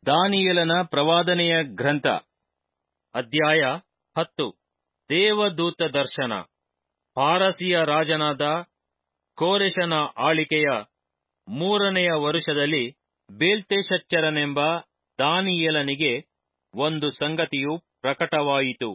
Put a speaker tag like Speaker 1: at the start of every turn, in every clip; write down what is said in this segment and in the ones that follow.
Speaker 1: ದಾನಿಯೇಲನ ಪ್ರವಾದನೆಯ ಗ್ರಂಥ ಅಧ್ಯಾಯ ಹತ್ತು ದೇವದೂತ ದರ್ಶನ ಪಾರಸಿಯ ರಾಜನಾದ ಕೋರೆಷನ ಆಳಿಕೆಯ ಮೂರನೆಯ ವರುಷದಲ್ಲಿ ಬೇಲ್ತೆಶಚ್ಚರನೆಂಬ ದಾನಿಯೇಲನಿಗೆ ಒಂದು ಸಂಗತಿಯು ಪ್ರಕಟವಾಯಿತು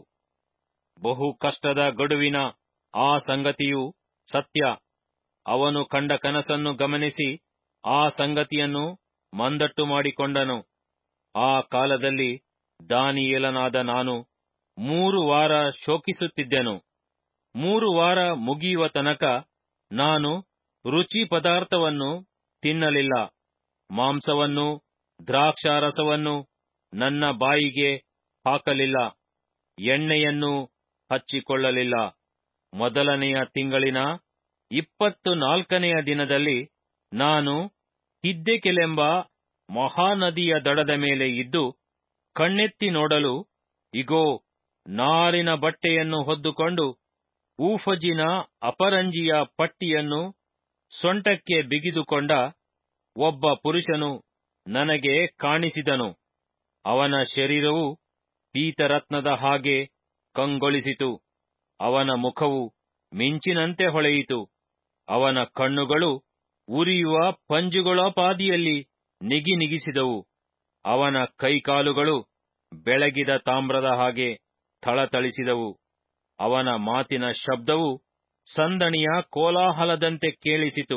Speaker 1: ಬಹು ಕಷ್ಟದ ಗಡುವಿನ ಆ ಸಂಗತಿಯು ಸತ್ಯ ಅವನು ಕಂಡ ಕನಸನ್ನು ಗಮನಿಸಿ ಆ ಸಂಗತಿಯನ್ನು ಮಂದಟ್ಟು ಮಾಡಿಕೊಂಡನು ಆ ಕಾಲದಲ್ಲಿ ದಾನಿಯೇಲನಾದ ನಾನು ಮೂರು ವಾರ ಶೋಕಿಸುತ್ತಿದ್ದೆನು ಮೂರು ವಾರ ಮುಗಿಯುವ ತನಕ ನಾನು ರುಚಿ ಪದಾರ್ಥವನ್ನು ತಿನ್ನಲಿಲ್ಲ ಮಾಂಸವನ್ನು ದ್ರಾಕ್ಷಾರಸವನ್ನು ನನ್ನ ಬಾಯಿಗೆ ಹಾಕಲಿಲ್ಲ ಎಣ್ಣೆಯನ್ನೂ ಹಚ್ಚಿಕೊಳ್ಳಲಿಲ್ಲ ಮೊದಲನೆಯ ತಿಂಗಳಿನ ಇಪ್ಪತ್ತು ನಾಲ್ಕನೆಯ ದಿನದಲ್ಲಿ ನಾನು ಹಿದ್ದೆಕೆಲೆಂಬ ಮಹಾನದಿಯ ದಡದ ಮೇಲೆ ಇದ್ದು ಕಣ್ಣೆತ್ತಿ ನೋಡಲು ಇಗೋ ನಾರಿನ ಬಟ್ಟೆಯನ್ನು ಹೊದ್ದುಕೊಂಡು ಊಫಜಿನ ಅಪರಂಜಿಯ ಪಟ್ಟಿಯನ್ನು ಸೊಂಟಕ್ಕೆ ಬಿಗಿದುಕೊಂಡ ಒಬ್ಬ ಪುರುಷನು ನನಗೆ ಕಾಣಿಸಿದನು ಅವನ ಶರೀರವು ಪೀತರತ್ನದ ಹಾಗೆ ಕಂಗೊಳಿಸಿತು ಅವನ ಮುಖವು ಮಿಂಚಿನಂತೆ ಹೊಳೆಯಿತು ಅವನ ಕಣ್ಣುಗಳು ಉರಿಯುವ ಪಂಜುಗಳೋಪಾದಿಯಲ್ಲಿ ನಿಗಿನಿಗಿಸಿದವು ಅವನ ಕೈಕಾಲುಗಳು ಬೆಳಗಿದ ತಾಮ್ರದ ಹಾಗೆ ಥಳಥಳಿಸಿದವು ಅವನ ಮಾತಿನ ಶಬ್ದವು ಸಂದಣಿಯ ಕೋಲಾಹಲದಂತೆ ಕೇಳಿಸಿತು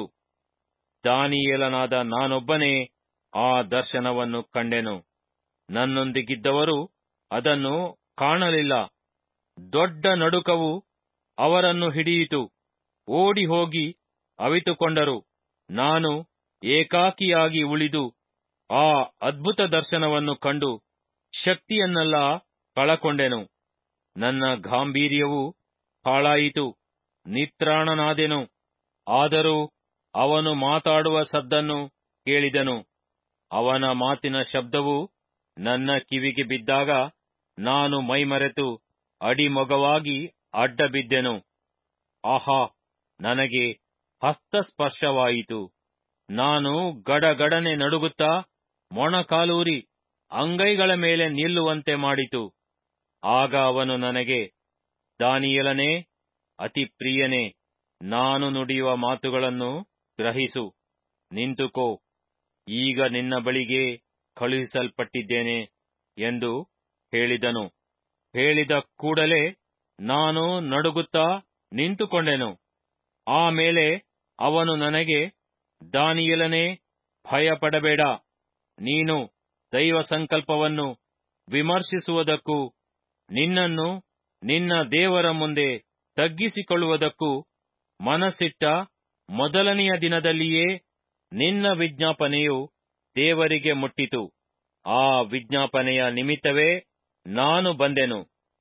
Speaker 1: ದಾನಿಯೇಲನಾದ ನಾನೊಬ್ಬನೇ ಆ ದರ್ಶನವನ್ನು ಕಂಡೆನು ನನ್ನೊಂದಿಗಿದ್ದವರು ಅದನ್ನು ಕಾಣಲಿಲ್ಲ ದೊಡ್ಡ ನಡುಕವು ಅವರನ್ನು ಹಿಡಿಯಿತು ಓಡಿ ಹೋಗಿ ಅವಿತುಕೊಂಡರು ನಾನು ಏಕಾಕಿಯಾಗಿ ಉಳಿದು ಆ ಅದ್ಭುತ ದರ್ಶನವನ್ನು ಕಂಡು ಶಕ್ತಿಯನ್ನೆಲ್ಲ ಕಳಕೊಂಡೆನು ನನ್ನ ಗಾಂಭೀರ್ಯವು ಹಾಳಾಯಿತು ನಿತ್ರಾಣನಾದೆನು ಆದರೂ ಅವನು ಮಾತಾಡುವ ಸದ್ದನ್ನು ಕೇಳಿದನು ಅವನ ಮಾತಿನ ಶಬ್ದವು ನನ್ನ ಕಿವಿಗೆ ಬಿದ್ದಾಗ ನಾನು ಮೈಮರೆತು ಅಡಿಮೊಗವಾಗಿ ಅಡ್ಡಬಿದ್ದೆನು ಆಹಾ ನನಗೆ ಹಸ್ತಸ್ಪರ್ಶವಾಯಿತು ನಾನು ಗಡಗಡನೆ ನಡುಗುತ್ತಾ ಮೊಣಕಾಲೂರಿ ಅಂಗೈಗಳ ಮೇಲೆ ನಿಲ್ಲುವಂತೆ ಮಾಡಿತು ಆಗ ಅವನು ನನಗೆ ದಾನಿಯಲನೇ ಅತಿ ಪ್ರಿಯನೇ ನಾನು ನುಡಿಯುವ ಮಾತುಗಳನ್ನು ಗ್ರಹಿಸು ನಿಂತುಕೋ ಈಗ ನಿನ್ನ ಬಳಿಗೆ ಕಳುಹಿಸಲ್ಪಟ್ಟಿದ್ದೇನೆ ಎಂದು ಹೇಳಿದನು ಹೇಳಿದ ಕೂಡಲೇ ನಾನು ನಡುಗುತ್ತಾ ನಿಂತುಕೊಂಡೆನು ಆಮೇಲೆ ಅವನು ನನಗೆ ದಾನಿಯಲನೇ ಭಯಪಡಬೇಡ ನೀನು ದೈವ ಸಂಕಲ್ಪವನ್ನು ವಿಮರ್ಶಿಸುವುದಕ್ಕೂ ನಿನ್ನನ್ನು ನಿನ್ನ ದೇವರ ಮುಂದೆ ತಗ್ಗಿಸಿಕೊಳ್ಳುವುದಕ್ಕೂ ಮನಸ್ಸಿಟ್ಟ ಮೊದಲನೆಯ ದಿನದಲ್ಲಿಯೇ ನಿನ್ನ ವಿಜ್ಞಾಪನೆಯು ದೇವರಿಗೆ ಮುಟ್ಟಿತು ಆ ವಿಜ್ಞಾಪನೆಯ ನಿಮಿತ್ತವೇ ನಾನು ಬಂದೆನು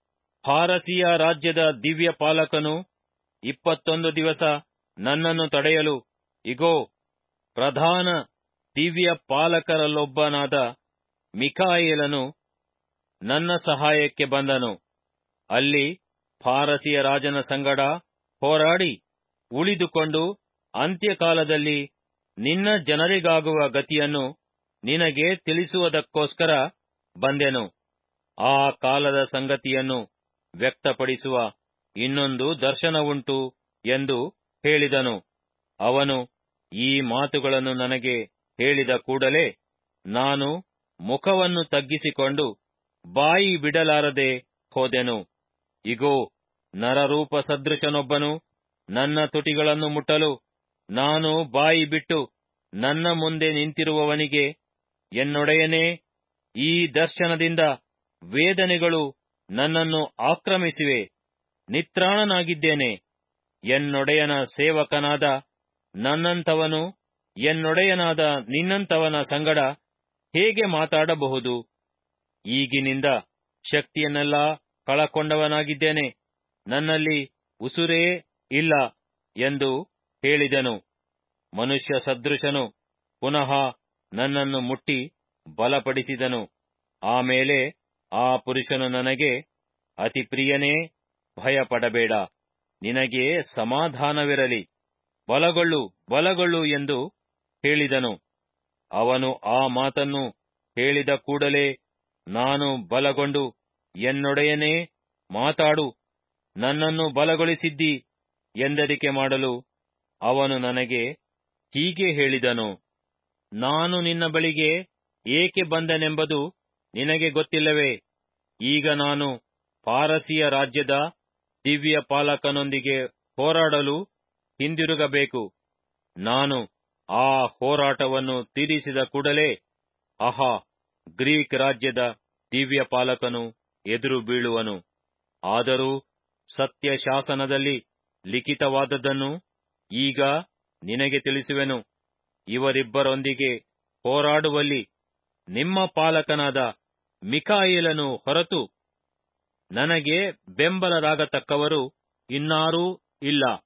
Speaker 1: ಫಾರಸಿಯ ರಾಜ್ಯದ ದಿವ್ಯ ಪಾಲಕನು ಇಪ್ಪತ್ತೊಂದು ದಿವಸ ನನ್ನನ್ನು ತಡೆಯಲು ಇಗೋ ಪ್ರಧಾನ ದಿವ್ಯ ಪಾಲಕರಲ್ಲೊಬ್ಬನಾದ ಮಿಕಾಯೇಲನು ನನ್ನ ಸಹಾಯಕ್ಕೆ ಬಂದನು ಅಲ್ಲಿ ಫಾರಸಿಯ ರಾಜನ ಸಂಗಡ ಹೋರಾಡಿ ಉಳಿದುಕೊಂಡು ಅಂತ್ಯಕಾಲದಲ್ಲಿ ನಿನ್ನ ಜನರಿಗಾಗುವ ಗತಿಯನ್ನು ನಿನಗೆ ತಿಳಿಸುವುದಕ್ಕೋಸ್ಕರ ಬಂದೆನು ಆ ಕಾಲದ ಸಂಗತಿಯನ್ನು ವ್ಯಕ್ತಪಡಿಸುವ ಇನ್ನೊಂದು ದರ್ಶನವುಂಟು ಎಂದು ಹೇಳಿದನು ಅವನು ಈ ಮಾತುಗಳನ್ನು ನನಗೆ ಹೇಳಿದ ಕೂಡಲೇ ನಾನು ಮುಖವನ್ನು ತಗ್ಗಿಸಿಕೊಂಡು ಬಾಯಿ ಬಿಡಲಾರದೆ ಹೋದೆನು ಇಗೋ ನರರೂಪ ಸದೃಶನೊಬ್ಬನು ನನ್ನ ತುಟಿಗಳನ್ನು ಮುಟ್ಟಲು ನಾನು ಬಾಯಿ ಬಿಟ್ಟು ನನ್ನ ಮುಂದೆ ನಿಂತಿರುವವನಿಗೆ ಎನ್ನೊಡೆಯನೇ ಈ ದರ್ಶನದಿಂದ ವೇದನೆಗಳು ನನ್ನನ್ನು ಆಕ್ರಮಿಸಿವೆ ನಿತ್ರಾಣನಾಗಿದ್ದೇನೆ ಎನ್ನೊಡೆಯನ ಸೇವಕನಾದ ನನ್ನಂಥವನು ಎನ್ನೊಡೆಯನಾದ ನಿನ್ನಂಥವನ ಸಂಗಡ ಹೇಗೆ ಮಾತಾಡಬಹುದು ಈಗಿನಿಂದ ಶಕ್ತಿಯನ್ನೆಲ್ಲ ಕಳಕೊಂಡವನಾಗಿದ್ದೇನೆ ನನ್ನಲ್ಲಿ ಉಸುರೇ ಇಲ್ಲ ಎಂದು ಹೇಳಿದನು ಮನುಷ್ಯ ಸದೃಶನು ಪುನಃ ನನ್ನನ್ನು ಮುಟ್ಟಿ ಬಲಪಡಿಸಿದನು ಆಮೇಲೆ ಆ ಪುರುಷನು ನನಗೆ ಅತಿ ಪ್ರಿಯನೇ ಭಯಪಡಬೇಡ ನಿನಗೆ ಸಮಾಧಾನವಿರಲಿ ಬಲಗೊಳ್ಳು ಬಲಗೊಳ್ಳು ಎಂದು ಹೇಳಿದನು ಅವನು ಆ ಮಾತನ್ನು ಹೇಳಿದ ಕೂಡಲೇ ನಾನು ಬಲಗೊಂಡು ಎನ್ನೊಡೆಯನೇ ಮಾತಾಡು ನನ್ನನ್ನು ಬಲಗೊಳಿಸಿದ್ದಿ ಎಂದರಿಕೆ ಮಾಡಲು ಅವನು ನನಗೆ ಹೀಗೆ ಹೇಳಿದನು ನಾನು ನಿನ್ನ ಬಳಿಗೆ ಏಕೆ ಬಂದನೆಂಬುದು ನಿನಗೆ ಗೊತ್ತಿಲ್ಲವೇ ಈಗ ನಾನು ಪಾರಸಿಯ ರಾಜ್ಯದ ದಿವ್ಯ ಪಾಲಕನೊಂದಿಗೆ ಹೋರಾಡಲು ಹಿಂದಿರುಗಬೇಕು ನಾನು ಆ ಹೋರಾಟವನ್ನು ತೀರಿಸಿದ ಕೂಡಲೇ ಆಹಾ ಗ್ರೀಕ್ ರಾಜ್ಯದ ದಿವ್ಯ ಪಾಲಕನು ಎದುರು ಬೀಳುವನು ಆದರೂ ಸತ್ಯ ಶಾಸನದಲ್ಲಿ ಲಿಖಿತವಾದದ್ದನ್ನು ಈಗ ನಿನಗೆ ತಿಳಿಸುವೆನು ಇವರಿಬ್ಬರೊಂದಿಗೆ ಹೋರಾಡುವಲ್ಲಿ ನಿಮ್ಮ ಪಾಲಕನಾದ ಮಿಕಾಯೇಲನು ಹೊರತು ನನಗೆ ಬೆಂಬಲರಾಗತಕ್ಕವರು ಇನ್ನಾರೂ ಇಲ್ಲ